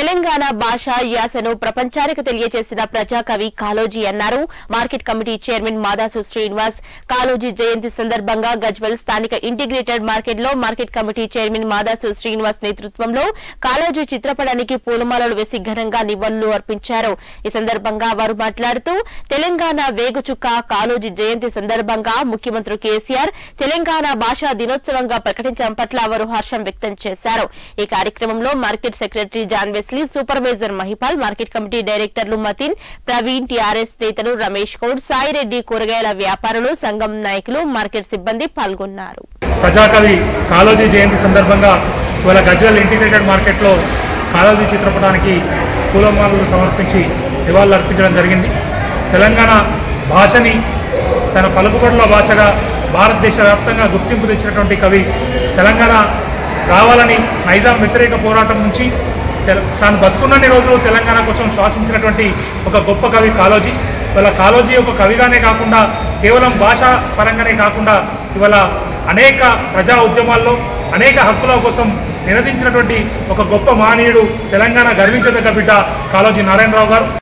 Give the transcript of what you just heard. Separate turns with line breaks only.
తెలంగాణ భాష యాసను ప్రపంచానికి తెలియజేసిన ప్రజాకవి కాళోజీ అన్నారు market committee chairman Madasu Srinivas Kaloji జయంతి సందర్భంగా గజ్వెల్ స్థానిక ఇంటిగ్రేటెడ్ మార్కెట్ లో market committee chairman Madasu Srinivas నేతృత్వంలో కాళోజీ చిత్రపటానికి పూలమాలలు వేసి ఘనంగా నివాళులు అర్పించారు ఈ సందర్భంగా వారు మాట్లాడుతూ తెలంగాణ వేగుచుక్క కాళోజీ జయంతి సందర్భంగా ముఖ్యమంత్రి కేసీఆర్ తెలంగాణ భాషా దినోత్సవంగా ప్రకటించడం పట్ల వారు హర్షం వ్యక్తం చేశారు ఈ కార్యక్రమంలో market secretary John Wesley supervisor Mahipal market committee డైరెక్టర్లు మతిన్ ప్రవీణ్ టీఆర్ఎస్ నేతలు రమేష్ గౌడ్ సాయిరెడ్డి కూరగాయల వ్యాపారులు సంఘం నాయకులు మార్కెట్ సిబ్బంది పాల్గొన్నారు
ప్రజాకవి కాళోజీ జయంతి సందర్భంగా ఇవాళ గజ్వెల్ ఇంటిగ్రేటెడ్ మార్కెట్లో కాళోజీ చిత్రపటానికి పూలమాలలు సమర్పించి నివాళులు అర్పించడం జరిగింది తెలంగాణ భాషని తన పలుకుబడుల భాషగా భారతదేశ వ్యాప్తంగా గుర్తింపు తెచ్చినటువంటి కవి తెలంగాణ రావాలని నైజాం వ్యతిరేక పోరాటం నుంచి తెల- తాను బతుకున్నన్ని రోజులు తెలంగాణ కోసం శ్వాసించినటువంటి ఒక గొప్ప కవి కాళోజీ ఇవాళ కాళోజీ ఒక కవిగానే కాకుండా కేవలం భాషా పరంగానే కాకుండా ఇవాళ అనేక ప్రజా ఉద్యమాల్లో అనేక హక్కుల కోసం నినదించినటువంటి ఒక గొప్ప మహనీయుడు తెలంగాణ గర్వించదగ్గ బిడ్డ కాళోజీ నారాయణరావు గారు